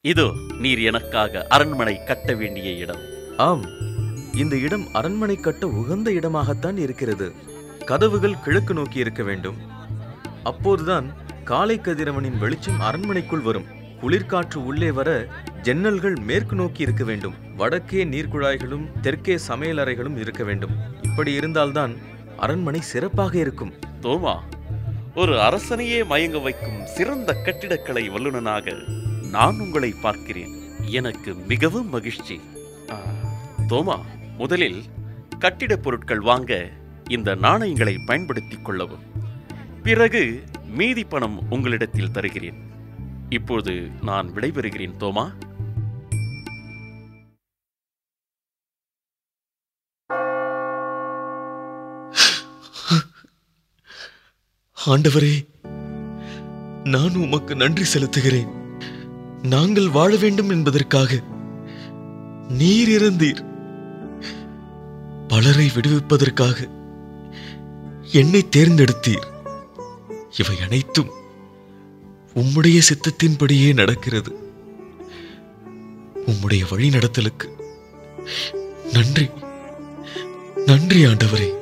இதோ நீர் எனக்காக அரண்மனை கட்ட வேண்டிய இடம் ஆம் இந்த இடம் அரண்மனை கட்ட உகந்த இடமாகத்தான் இருக்கிறது கதவுகள் கிழக்கு நோக்கி இருக்க வேண்டும் அப்போதுதான் காலை கதிரவனின் வெளிச்சம் அரண்மனைக்குள் வரும் குளிர்காற்று உள்ளே வர ஜன்னல்கள் மேற்கு நோக்கி இருக்க வேண்டும் வடக்கே நீர்க்குழாய்களும் தெற்கே சமையலறைகளும் இருக்க வேண்டும் இப்படி இருந்தால்தான் அரண்மனை சிறப்பாக இருக்கும் தோமா ஒரு அரசனையே மயங்க வைக்கும் சிறந்த கட்டிடக்கலை வல்லுநனாக நான் உங்களை பார்க்கிறேன் எனக்கு மிகவும் மகிழ்ச்சி ஆ, தோமா முதலில் கட்டிடப் பொருட்கள் வாங்க இந்த நாணயங்களை பயன்படுத்திக் கொள்ளவும் பிறகு மீதி பணம் உங்களிடத்தில் தருகிறேன் இப்போது நான் விடைபெறுகிறேன் தோமா ஆண்டவரே நான் உமக்கு நன்றி செலுத்துகிறேன் நாங்கள் வாழ வேண்டும் என்பதற்காக நீர் இருந்தீர் பலரை விடுவிப்பதற்காக என்னை தேர்ந்தெடுத்தீர் இவை அனைத்தும் உம்முடைய சித்தத்தின்படியே நடக்கிறது உம்முடைய வழி நடத்தலுக்கு நன்றி நன்றி ஆண்டவரே